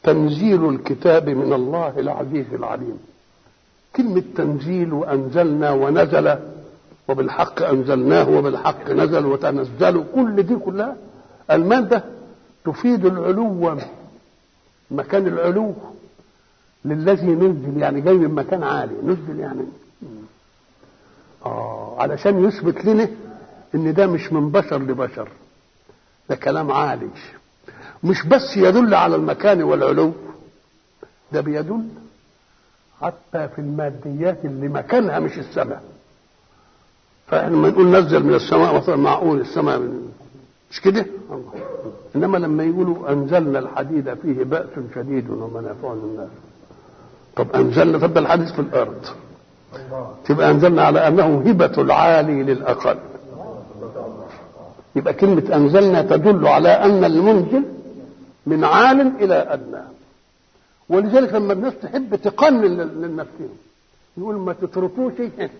تنزيل الكتاب من الله العزيز العليم كلمة تنزيل وأنزلنا ونزل وبالحق أنزلناه وبالحق نزل وتنزلوا كل دي كلها المادة تفيد العلو مكان العلو للذي نزل يعني جاي من مكان عالي نزل يعني آه علشان يثبت لنا ان ده مش من بشر لبشر ده كلام عالي مش بس يدل على المكان والعلو ده بيدل حتى في الماديات اللي مكانها مش السماء فاحنا لما نقول نزل من السماء مثلا معقول السماء من مش كده الله انما لما يقولوا انزلنا الحديد فيه باس شديد ومنافع للناس طب انزلنا طب الحديد في الارض تبقى انزلنا على انه هبه العالي للاقل يبقى كلمه انزلنا تدل على ان المنزل من عال الى ادنى ولذلك لما الناس تحب تقنن لنفسهم يقول ما تتركوش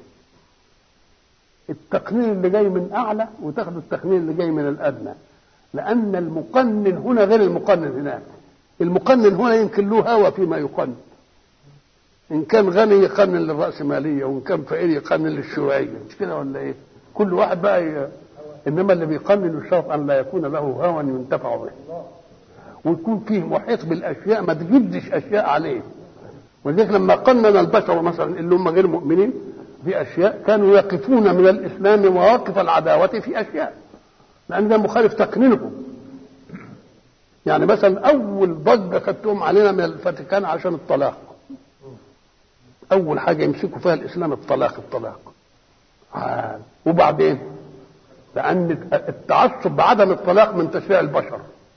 التقنين اللي جاي من اعلى وتاخدوا التقنين اللي جاي من الادنى لان المقنن هنا غير المقنن هناك المقنن هنا يمكن له هوى فيما يقنن ان كان غني يقنن للراسماليه وان كان فقير يقنن للشيوعيه مش كده ولا ايه كل واحد بقى ي... انما اللي بيقنن الشرط ان لا يكون له هوى ينتفع به ويكون فيه محيط بالاشياء ما تجدش اشياء عليه ولذلك لما قنن البشر مثلا اللي هم غير مؤمنين في اشياء كانوا يقفون من الاسلام مواقف العداوه في اشياء لان ده مخالف تقنينهم يعني مثلا اول ضجه خدتهم علينا من الفاتيكان عشان الطلاق اول حاجه يمسكوا فيها الاسلام الطلاق الطلاق آه. وبعدين لان التعصب بعدم الطلاق من تشريع البشر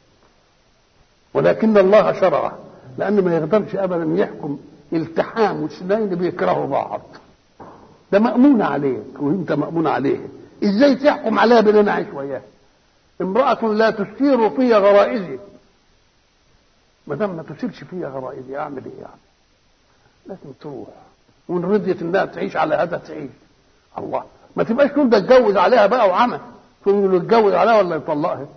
ولكن الله شرعه لانه ما يقدرش ابدا يحكم التحام واثنين بيكرهوا بعض ده مأمون عليك وانت مأمون عليه ازاي تحكم عليها بان اعيش وياها امرأة لا تثير في غرائزي ما دام ما تثيرش فيها غرائزي اعمل ايه يعني لازم تروح وان رضيت انها تعيش على هذا تعيش الله ما تبقاش تقول ده اتجوز عليها بقى وعمل تقول له اتجوز عليها ولا يطلقها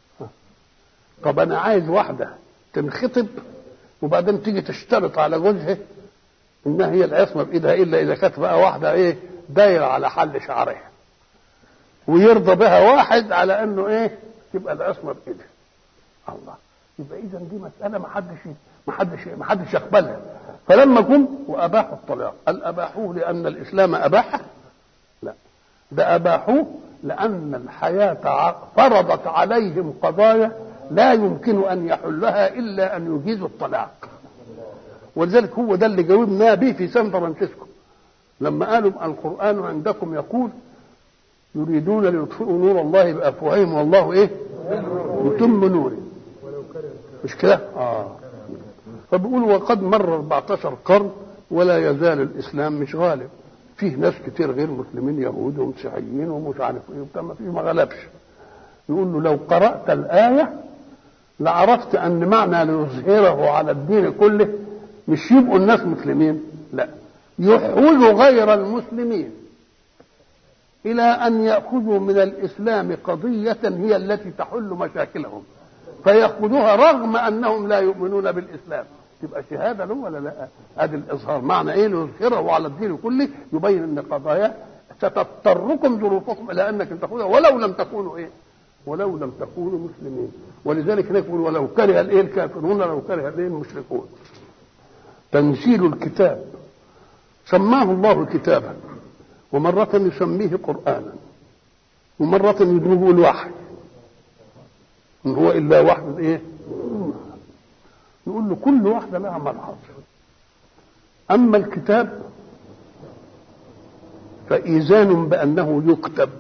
طب انا عايز واحده تنخطب وبعدين تيجي تشترط على جوزها انها هي العصمه بايدها الا اذا كانت بقى واحده ايه دايره على حل شعرها ويرضى بها واحد على انه ايه تبقى العصمه بايدها الله يبقى اذا دي مساله ما حدش ما حدش ما حدش يقبلها فلما جم واباحوا الطلاق هل اباحوه لان الاسلام اباحه؟ لا ده اباحوه لان الحياه فرضت عليهم قضايا لا يمكن ان يحلها الا ان يجيزوا الطلاق ولذلك هو ده اللي جاوبنا به في سان فرانسيسكو لما قالوا القران عندكم يقول يريدون ليطفئوا نور الله بافواههم والله ايه يتم نوره مش كده اه فبيقولوا وقد مر 14 قرن ولا يزال الاسلام مش غالب فيه ناس كتير غير مسلمين يهود ومسيحيين ومش عارف ايه وبتاع ما فيه ما غلبش يقول له لو قرات الايه لعرفت ان معنى ليظهره على الدين كله مش يبقوا الناس مسلمين لا يحوز غير المسلمين الى ان ياخذوا من الاسلام قضيه هي التي تحل مشاكلهم فياخذوها رغم انهم لا يؤمنون بالاسلام تبقى شهاده له ولا لا؟ ادي الاظهار معنى ايه ليظهره على الدين كله يبين ان قضايا ستضطركم ظروفكم الى انك تاخذها ولو لم تكونوا ايه؟ ولو لم تكونوا مسلمين ولذلك نقول ولو كره الايه الكافرون لو كره الايه المشركون تنزيل الكتاب سماه الله كتابا ومرة يسميه قرآنا ومرة يدعوه الوحي إن هو إلا وحي إيه؟ يقول له كل واحدة لها ملحظ أما الكتاب فإيزان بأنه يكتب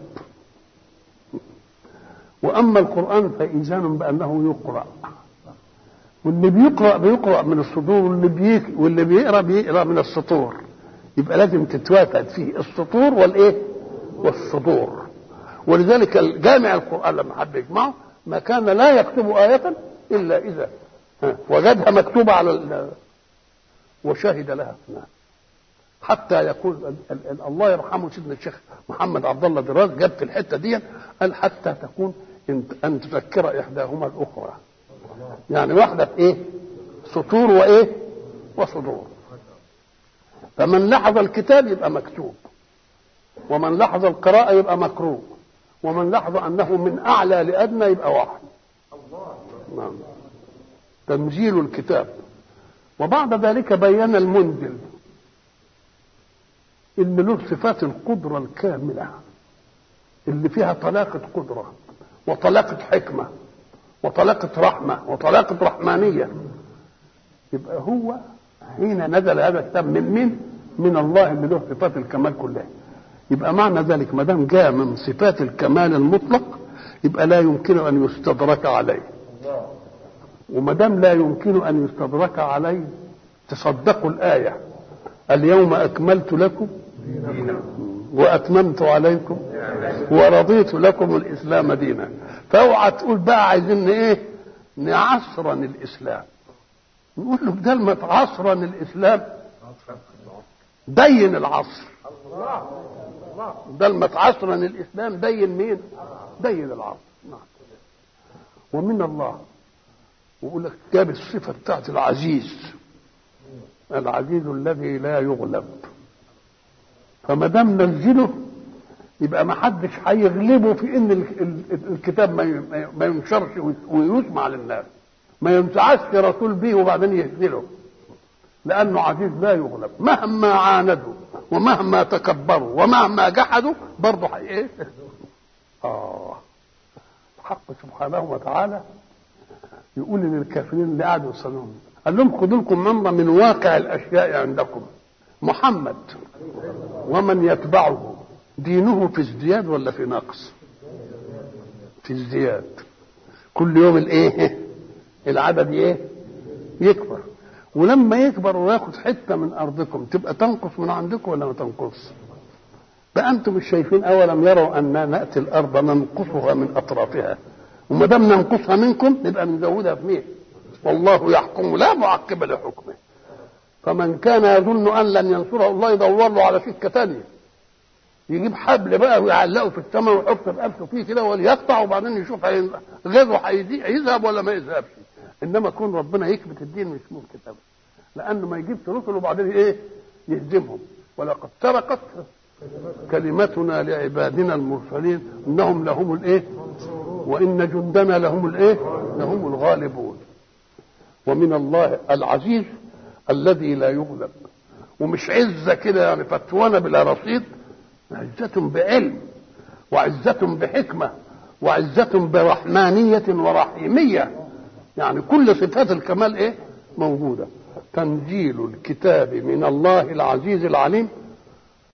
واما القران فايزان بانه يقرا واللي بيقرا بيقرا من الصدور واللي بيك واللي بيقرا بيقرا من السطور يبقى لازم تتوافد فيه السطور والايه والصدور ولذلك الجامع القران لما حد يجمعه ما كان لا يكتب آية إلا إذا وجدها مكتوبة على ال... وشهد لها اثنان حتى يقول ال... ال... الله يرحمه سيدنا الشيخ محمد عبد الله دراز جاب في الحته دي قال حتى تكون ان تذكر احداهما الاخرى يعني واحده في ايه سطور وايه وصدور فمن لحظ الكتاب يبقى مكتوب ومن لحظ القراءة يبقى مقروء ومن لحظ أنه من أعلى لأدنى يبقى واحد نعم تنزيل الكتاب وبعد ذلك بين المنزل ان له صفات القدرة الكاملة اللي فيها طلاقة قدرة وطلاقة حكمة وطلاقة رحمة وطلاقة رحمانية يبقى هو حين نزل هذا الكتاب من من من الله اللي له صفات الكمال كلها يبقى معنى ذلك ما دام جاء من صفات الكمال المطلق يبقى لا يمكن ان يستدرك عليه وما دام لا يمكن ان يستدرك عليه تصدقوا الايه اليوم اكملت لكم واتممت عليكم ورضيت لكم الاسلام دينا فاوعى تقول بقى عايزين ايه نعصرن الاسلام نقول له بدل ما تعصرن الاسلام دين العصر بدل ما تعصرن الاسلام دين مين دين العصر نعم ومن الله ويقول لك جاب الصفه بتاعت العزيز العزيز الذي لا يغلب فما دام نزله يبقى ما حدش هيغلبه في ان الكتاب ما ينشرش ويسمع للناس ما ينتعش رسول به وبعدين يهزله لانه عزيز لا يغلب مهما عاندوا ومهما تكبروا ومهما جحدوا برضه ايه اه الحق سبحانه وتعالى يقول للكافرين اللي قعدوا يصلون قال لهم خذوا لكم منظر من واقع الاشياء عندكم محمد ومن يتبعه دينه في ازدياد ولا في نقص في ازدياد كل يوم الايه العدد ايه يكبر ولما يكبر وياخد حته من ارضكم تبقى تنقص من عندكم ولا ما تنقص بقى انتم مش شايفين اولم يروا اننا ناتي الارض ننقصها من اطرافها وما دام ننقصها منكم نبقى نزودها في مين والله يحكم لا معقب لحكمه فمن كان يظن ان لن ينصره الله يدور له على سكه ثانيه يجيب حبل بقى ويعلقه في السماء ويحط رقبته فيه كده وليقطع وبعدين يشوف غيره هيذهب ولا ما يذهبش انما كون ربنا يكبت الدين مش ممكن ابدا لانه ما يجيبش رسل وبعدين ايه يهزمهم ولقد سبقت كلمتنا لعبادنا المرسلين انهم لهم الايه وان جندنا لهم الايه لهم الغالبون ومن الله العزيز الذي لا يغلب ومش عزه كده يعني فتوانه بلا رصيد عزة بعلم وعزة بحكمة وعزة برحمانية ورحيمية يعني كل صفات الكمال ايه موجودة تنزيل الكتاب من الله العزيز العليم